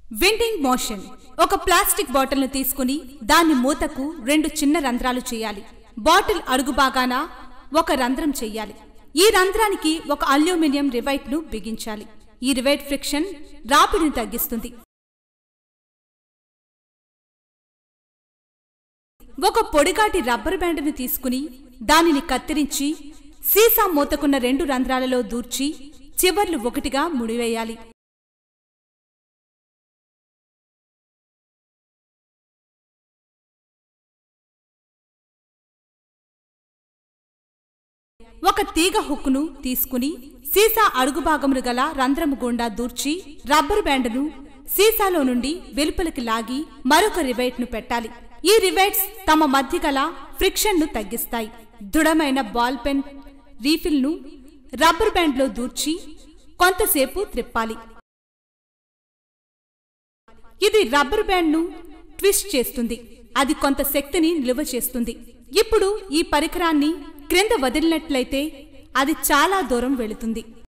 vending motion ఒక plastic బాటిల్ను తీసుకుని దాని మూతకు రెండు చిన్న రంధ్రాలు చేయాలి బాటిల్ అడుగు భాగాన ఒక రంధ్రం చేయాలి ఈ రంధ్రానికి ఒక అల్యూమినియం రివైట్ ను బిగించాలి ఈ రివైట్ ఫ్రిక్షన్ రాపిడిని తగ్గిస్తుంది ఒక పొడిగాటి రబ్బర్ బ్యాండ్ను తీసుకుని దానిని కత్తిరించి సీసా మూతకున్న రెండు రంధ్రాలలో దూర్చి చివర్లు ఒకటిగా ముడివేయాలి ఒక తీగ హుక్కును తీసుకుని సీసా అడుగు భాగమును గల రంధ్రము గుండా దూర్చి రబ్బరు బ్యాండును సీసాలో నుండి వెలుపలికి లాగి మరొక రివైట్ ను పెట్టాలి ఈ రివైట్స్ తమ మధ్య గల ఫ్రిక్షన్ ను తగ్గిస్తాయి దృఢమైన బాల్ పెన్ రీఫిల్ ను రబ్బర్ బ్యాండ్ లో దూర్చి కొంతసేపు త్రిప్పాలి ఇది రబ్బర్ బ్యాండ్ ను ట్విస్ట్ చేస్తుంది అది కొంత శక్తిని నిల్వ చేస్తుంది ఇప్పుడు ఈ పరికరాన్ని క్రింద వదిలినట్లయితే అది చాలా దూరం వెళుతుంది